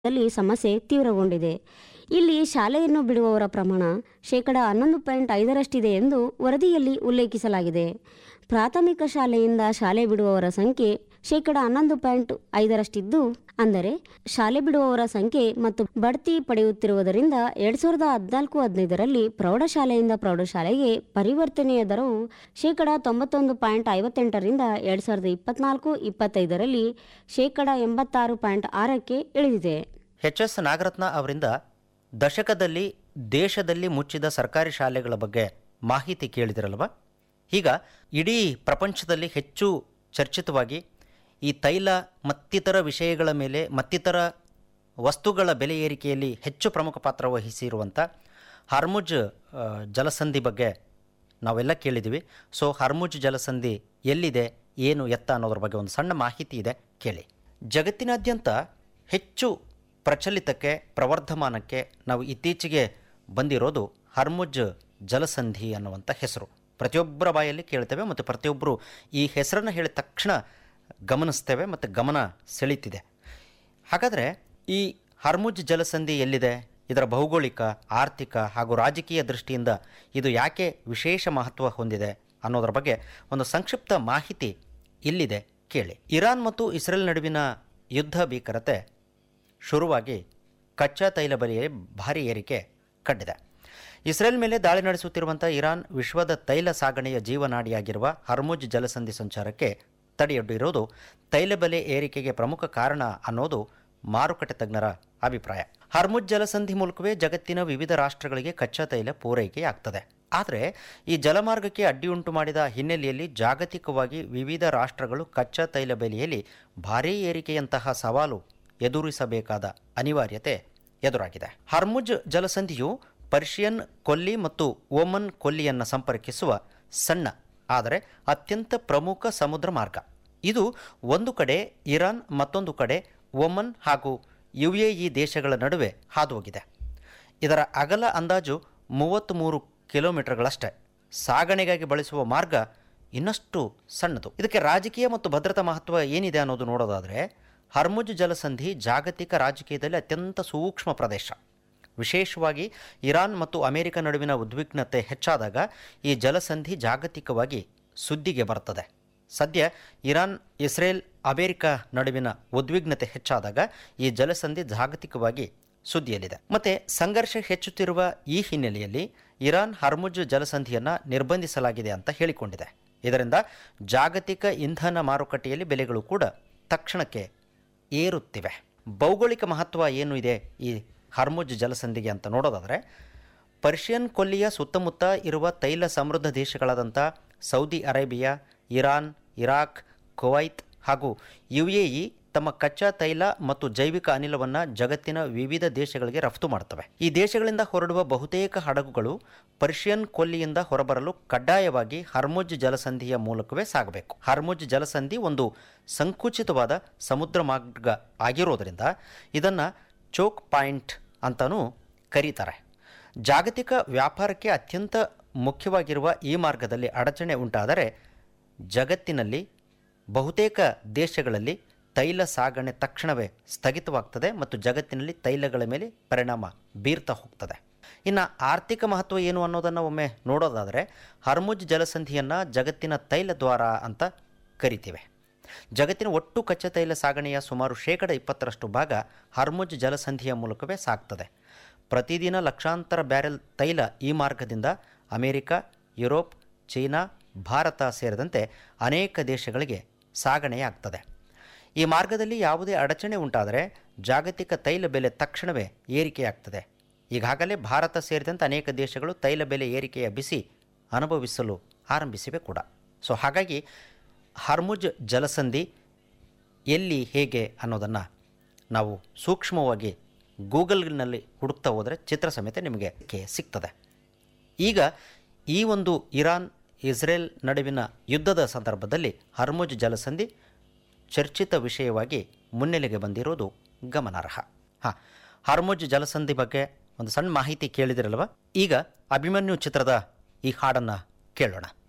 ದಲ್ಲಿ ಸಮಸ್ಯೆ ತೀವ್ರಗೊಂಡಿದೆ ಇಲ್ಲಿ ಶಾಲೆಯನ್ನು ಬಿಡುವವರ ಪ್ರಮಾಣ ಶೇಕಡ ಹನ್ನೊಂದು ಪಾಯಿಂಟ್ ಐದರಷ್ಟಿದೆ ಎಂದು ವರದಿಯಲ್ಲಿ ಉಲ್ಲೇಖಿಸಲಾಗಿದೆ ಪ್ರಾಥಮಿಕ ಶಾಲೆಯಿಂದ ಶಾಲೆ ಬಿಡುವವರ ಸಂಖ್ಯೆ ಶೇಕಡ ಹನ್ನೊಂದು ಪಾಯಿಂಟ್ ಐದರಷ್ಟಿದ್ದು ಅಂದರೆ ಶಾಲೆ ಬಿಡುವವರ ಸಂಖ್ಯೆ ಮತ್ತು ಬಡ್ತಿ ಪಡೆಯುತ್ತಿರುವುದರಿಂದ ಎರಡ್ ಸಾವಿರದ ಹದಿನಾಲ್ಕು ಹದಿನೈದರಲ್ಲಿ ಪ್ರೌಢಶಾಲೆಯಿಂದ ಪ್ರೌಢಶಾಲೆಗೆ ಪರಿವರ್ತನೆಯ ದರವು ಶೇಕಡ ತೊಂಬತ್ತೊಂದು ಪಾಯಿಂಟ್ ಐವತ್ತೆಂಟರಿಂದ ಎರಡ್ ಸಾವಿರದ ಇಪ್ಪತ್ನಾಲ್ಕು ಇಪ್ಪತ್ತೈದರಲ್ಲಿ ಶೇಕಡ ಎಂಬತ್ತಾರು ಪಾಯಿಂಟ್ ಆರಕ್ಕೆ ಇಳಿದಿದೆ ಎಚ್ ಎಸ್ ನಾಗರತ್ನ ಅವರಿಂದ ದಶಕದಲ್ಲಿ ದೇಶದಲ್ಲಿ ಮುಚ್ಚಿದ ಸರ್ಕಾರಿ ಶಾಲೆಗಳ ಬಗ್ಗೆ ಮಾಹಿತಿ ಕೇಳಿದಿರಲ್ವ ಈಗ ಇಡೀ ಪ್ರಪಂಚದಲ್ಲಿ ಹೆಚ್ಚು ಚರ್ಚಿತವಾಗಿ ಈ ತೈಲ ಮತ್ತಿತರ ವಿಷಯಗಳ ಮೇಲೆ ಮತ್ತಿತರ ವಸ್ತುಗಳ ಬೆಲೆ ಏರಿಕೆಯಲ್ಲಿ ಹೆಚ್ಚು ಪ್ರಮುಖ ಪಾತ್ರ ವಹಿಸಿರುವಂಥ ಹರ್ಮುಜ್ ಆ, ಜಲಸಂಧಿ ಬಗ್ಗೆ ನಾವೆಲ್ಲ ಕೇಳಿದ್ದೀವಿ ಸೊ ಹರ್ಮುಜ್ ಜಲಸಂಧಿ ಎಲ್ಲಿದೆ ಏನು ಎತ್ತ ಅನ್ನೋದ್ರ ಬಗ್ಗೆ ಒಂದು ಸಣ್ಣ ಮಾಹಿತಿ ಇದೆ ಕೇಳಿ ಜಗತ್ತಿನಾದ್ಯಂತ ಹೆಚ್ಚು ಪ್ರಚಲಿತಕ್ಕೆ ಪ್ರವರ್ಧಮಾನಕ್ಕೆ ನಾವು ಇತ್ತೀಚೆಗೆ ಬಂದಿರೋದು ಹರ್ಮುಜ್ ಜಲಸಂಧಿ ಅನ್ನುವಂಥ ಹೆಸರು ಪ್ರತಿಯೊಬ್ಬರ ಬಾಯಲ್ಲಿ ಕೇಳ್ತೇವೆ ಮತ್ತು ಪ್ರತಿಯೊಬ್ಬರು ಈ ಹೆಸರನ್ನು ಹೇಳಿದ ತಕ್ಷಣ ಗಮನಿಸ್ತೇವೆ ಮತ್ತು ಗಮನ ಸೆಳೀತಿದೆ ಹಾಗಾದರೆ ಈ ಹರ್ಮುಜ್ ಜಲಸಂಧಿ ಎಲ್ಲಿದೆ ಇದರ ಭೌಗೋಳಿಕ ಆರ್ಥಿಕ ಹಾಗೂ ರಾಜಕೀಯ ದೃಷ್ಟಿಯಿಂದ ಇದು ಯಾಕೆ ವಿಶೇಷ ಮಹತ್ವ ಹೊಂದಿದೆ ಅನ್ನೋದರ ಬಗ್ಗೆ ಒಂದು ಸಂಕ್ಷಿಪ್ತ ಮಾಹಿತಿ ಇಲ್ಲಿದೆ ಕೇಳಿ ಇರಾನ್ ಮತ್ತು ಇಸ್ರೇಲ್ ನಡುವಿನ ಯುದ್ಧ ಭೀಕರತೆ ಶುರುವಾಗಿ ಕಚ್ಚಾ ತೈಲ ಬೆಲೆಯ ಭಾರಿ ಏರಿಕೆ ಕಂಡಿದೆ ಇಸ್ರೇಲ್ ಮೇಲೆ ದಾಳಿ ನಡೆಸುತ್ತಿರುವಂಥ ಇರಾನ್ ವಿಶ್ವದ ತೈಲ ಸಾಗಣೆಯ ಜೀವನಾಡಿಯಾಗಿರುವ ಹರ್ಮುಜ್ ಜಲಸಂಧಿ ಸಂಚಾರಕ್ಕೆ ತಡೆಯೊಡ್ಡಿರುವುದು ತೈಲ ಬೆಲೆ ಏರಿಕೆಗೆ ಪ್ರಮುಖ ಕಾರಣ ಅನ್ನೋದು ಮಾರುಕಟ್ಟೆ ತಜ್ಞರ ಅಭಿಪ್ರಾಯ ಹರ್ಮುಜ್ ಜಲಸಂಧಿ ಮೂಲಕವೇ ಜಗತ್ತಿನ ವಿವಿಧ ರಾಷ್ಟ್ರಗಳಿಗೆ ಕಚ್ಚಾ ತೈಲ ಪೂರೈಕೆಯಾಗ್ತದೆ ಆದರೆ ಈ ಜಲಮಾರ್ಗಕ್ಕೆ ಅಡ್ಡಿಯುಂಟು ಮಾಡಿದ ಹಿನ್ನೆಲೆಯಲ್ಲಿ ಜಾಗತಿಕವಾಗಿ ವಿವಿಧ ರಾಷ್ಟ್ರಗಳು ಕಚ್ಚಾ ತೈಲ ಬೆಲೆಯಲ್ಲಿ ಭಾರೀ ಏರಿಕೆಯಂತಹ ಸವಾಲು ಎದುರಿಸಬೇಕಾದ ಅನಿವಾರ್ಯತೆ ಎದುರಾಗಿದೆ ಹರ್ಮುಜ್ ಜಲಸಂಧಿಯು ಪರ್ಷಿಯನ್ ಕೊಲ್ಲಿ ಮತ್ತು ಓಮನ್ ಕೊಲ್ಲಿಯನ್ನು ಸಂಪರ್ಕಿಸುವ ಸಣ್ಣ ಆದರೆ ಅತ್ಯಂತ ಪ್ರಮುಖ ಸಮುದ್ರ ಮಾರ್ಗ ಇದು ಒಂದು ಕಡೆ ಇರಾನ್ ಮತ್ತೊಂದು ಕಡೆ ಒಮನ್ ಹಾಗೂ ಯು ಎ ಇ ದೇಶಗಳ ನಡುವೆ ಹಾದುಹೋಗಿದೆ ಇದರ ಅಗಲ ಅಂದಾಜು ಮೂವತ್ತ್ಮೂರು ಕಿಲೋಮೀಟರ್ಗಳಷ್ಟೇ ಸಾಗಣೆಗಾಗಿ ಬಳಸುವ ಮಾರ್ಗ ಇನ್ನಷ್ಟು ಸಣ್ಣದು ಇದಕ್ಕೆ ರಾಜಕೀಯ ಮತ್ತು ಭದ್ರತಾ ಮಹತ್ವ ಏನಿದೆ ಅನ್ನೋದು ನೋಡೋದಾದರೆ ಹರ್ಮುಜ್ ಜಲಸಂಧಿ ಜಾಗತಿಕ ರಾಜಕೀಯದಲ್ಲಿ ಅತ್ಯಂತ ಸೂಕ್ಷ್ಮ ಪ್ರದೇಶ ವಿಶೇಷವಾಗಿ ಇರಾನ್ ಮತ್ತು ಅಮೆರಿಕ ನಡುವಿನ ಉದ್ವಿಗ್ನತೆ ಹೆಚ್ಚಾದಾಗ ಈ ಜಲಸಂಧಿ ಜಾಗತಿಕವಾಗಿ ಸುದ್ದಿಗೆ ಬರ್ತದೆ ಸದ್ಯ ಇರಾನ್ ಇಸ್ರೇಲ್ ಅಮೆರಿಕ ನಡುವಿನ ಉದ್ವಿಗ್ನತೆ ಹೆಚ್ಚಾದಾಗ ಈ ಜಲಸಂಧಿ ಜಾಗತಿಕವಾಗಿ ಸುದ್ದಿಯಲ್ಲಿದೆ ಮತ್ತೆ ಸಂಘರ್ಷ ಹೆಚ್ಚುತ್ತಿರುವ ಈ ಹಿನ್ನೆಲೆಯಲ್ಲಿ ಇರಾನ್ ಹರ್ಮುಜ್ ಜಲಸಂಧಿಯನ್ನು ನಿರ್ಬಂಧಿಸಲಾಗಿದೆ ಅಂತ ಹೇಳಿಕೊಂಡಿದೆ ಇದರಿಂದ ಜಾಗತಿಕ ಇಂಧನ ಮಾರುಕಟ್ಟೆಯಲ್ಲಿ ಬೆಲೆಗಳು ಕೂಡ ತಕ್ಷಣಕ್ಕೆ ಏರುತ್ತಿವೆ ಭೌಗೋಳಿಕ ಮಹತ್ವ ಏನು ಇದೆ ಈ ಹರ್ಮುಜ್ ಜಲಸಂಧಿಗೆ ಅಂತ ನೋಡೋದಾದರೆ ಪರ್ಷಿಯನ್ ಕೊಲ್ಲಿಯ ಸುತ್ತಮುತ್ತ ಇರುವ ತೈಲ ಸಮೃದ್ಧ ದೇಶಗಳಾದಂಥ Saudi Arabia Iran Iraq Kuwait ಹಾಗೂ ಯು ಎ ಇ ತಮ್ಮ ಕಚ್ಚಾ ತೈಲ ಮತ್ತು ಜೈವಿಕ ಅನಿಲವನ್ನು ಜಗತ್ತಿನ ವಿವಿಧ ದೇಶಗಳಿಗೆ ರಫ್ತು ಮಾಡ್ತವೆ ಈ ದೇಶಗಳಿಂದ ಹೊರಡುವ ಬಹುತೇಕ ಹಡಗುಗಳು ಪರ್ಷಿಯನ್ ಕೊಲ್ಲಿಯಿಂದ ಹೊರಬರಲು ಕಡ್ಡಾಯವಾಗಿ ಹರ್ಮುಜ್ ಜಲಸಂಧಿಯ ಮೂಲಕವೇ ಸಾಗಬೇಕು ಹರ್ಮುಜ್ ಜಲಸಂಧಿ ಒಂದು ಸಂಕುಚಿತವಾದ ಸಮುದ್ರ ಮಾರ್ಗ ಆಗಿರೋದರಿಂದ ಇದನ್ನು ಚೋಕ್ ಪಾಯಿಂಟ್ ಅಂತಲೂ ಕರೀತಾರೆ ಜಾಗತಿಕ ವ್ಯಾಪಾರಕ್ಕೆ ಅತ್ಯಂತ ಮುಖ್ಯವಾಗಿರುವ ಈ ಮಾರ್ಗದಲ್ಲಿ ಅಡಚಣೆ ಉಂಟಾದರೆ ಜಗತ್ತಿನಲ್ಲಿ ಬಹುತೇಕ ದೇಶಗಳಲ್ಲಿ ತೈಲ ಸಾಗಣೆ ತಕ್ಷಣವೇ ಸ್ಥಗಿತವಾಗ್ತದೆ ಮತ್ತು ಜಗತ್ತಿನಲ್ಲಿ ತೈಲಗಳ ಮೇಲೆ ಪರಿಣಾಮ ಬೀರ್ತಾ ಹೋಗ್ತದೆ ಇನ್ನು ಆರ್ಥಿಕ ಮಹತ್ವ ಏನು ಅನ್ನೋದನ್ನು ಒಮ್ಮೆ ನೋಡೋದಾದರೆ ಹರ್ಮುಜ್ ಜಲಸಂಧಿಯನ್ನು ಜಗತ್ತಿನ ತೈಲ ದ್ವಾರ ಅಂತ ಕರಿತೀವಿ ಜಗತ್ತಿನ ಒಟ್ಟು ಕಚ್ಚಾ ತೈಲ ಸಾಗಣೆಯ ಸುಮಾರು ಶೇಕಡ ಇಪ್ಪತ್ತರಷ್ಟು ಭಾಗ ಹರ್ಮುಜ್ ಜಲಸಂಧಿಯ ಮೂಲಕವೇ ಸಾಗ್ತದೆ ಪ್ರತಿದಿನ ಲಕ್ಷಾಂತರ ಬ್ಯಾರೆಲ್ ತೈಲ ಈ ಮಾರ್ಗದಿಂದ ಅಮೆರಿಕ ಯುರೋಪ್ ಚೀನಾ ಭಾರತ ಸೇರಿದಂತೆ ಅನೇಕ ದೇಶಗಳಿಗೆ ಸಾಗಣೆಯಾಗ್ತದೆ ಈ ಮಾರ್ಗದಲ್ಲಿ ಯಾವುದೇ ಅಡಚಣೆ ಉಂಟಾದರೆ ಜಾಗತಿಕ ತೈಲ ಬೆಲೆ ತಕ್ಷಣವೇ ಏರಿಕೆಯಾಗ್ತದೆ ಈಗಾಗಲೇ ಭಾರತ ಸೇರಿದಂತೆ ಅನೇಕ ದೇಶಗಳು ತೈಲ ಬೆಲೆ ಏರಿಕೆಯ ಬಿಸಿ ಅನುಭವಿಸಲು ಆರಂಭಿಸಿವೆ ಕೂಡ ಸೊ ಹಾಗಾಗಿ ಹರ್ಮುಜ್ ಜಲಸಂಧಿ ಎಲ್ಲಿ ಹೇಗೆ ಅನ್ನೋದನ್ನು ನಾವು ಸೂಕ್ಷ್ಮವಾಗಿ ಗೂಗಲ್ನಲ್ಲಿ ಹುಡುಕ್ತಾ ಹೋದರೆ ಚಿತ್ರ ಸಮೇತ ನಿಮಗೆ ಕೆ- ಸಿಗ್ತದೆ ಈಗ ಈ ಒಂದು ಇರಾನ್ ಇಸ್ರೇಲ್ ನಡುವಿನ ಯುದ್ಧದ ಸಂದರ್ಭದಲ್ಲಿ ಹರ್ಮುಜ್ ಜಲಸಂಧಿ ಚರ್ಚಿತ ವಿಷಯವಾಗಿ ಮುನ್ನೆಲೆಗೆ ಬಂದಿರೋದು ಗಮನಾರ್ಹ ಹಾಂ ಹರ್ಮುಜ್ ಜಲಸಂಧಿ ಬಗ್ಗೆ ಒಂದು ಸಣ್ಣ ಮಾಹಿತಿ ಕೇಳಿದಿರಲ್ವ ಈಗ ಅಭಿಮನ್ಯು ಚಿತ್ರದ ಈ ಹಾಡನ್ನು ಕೇಳೋಣ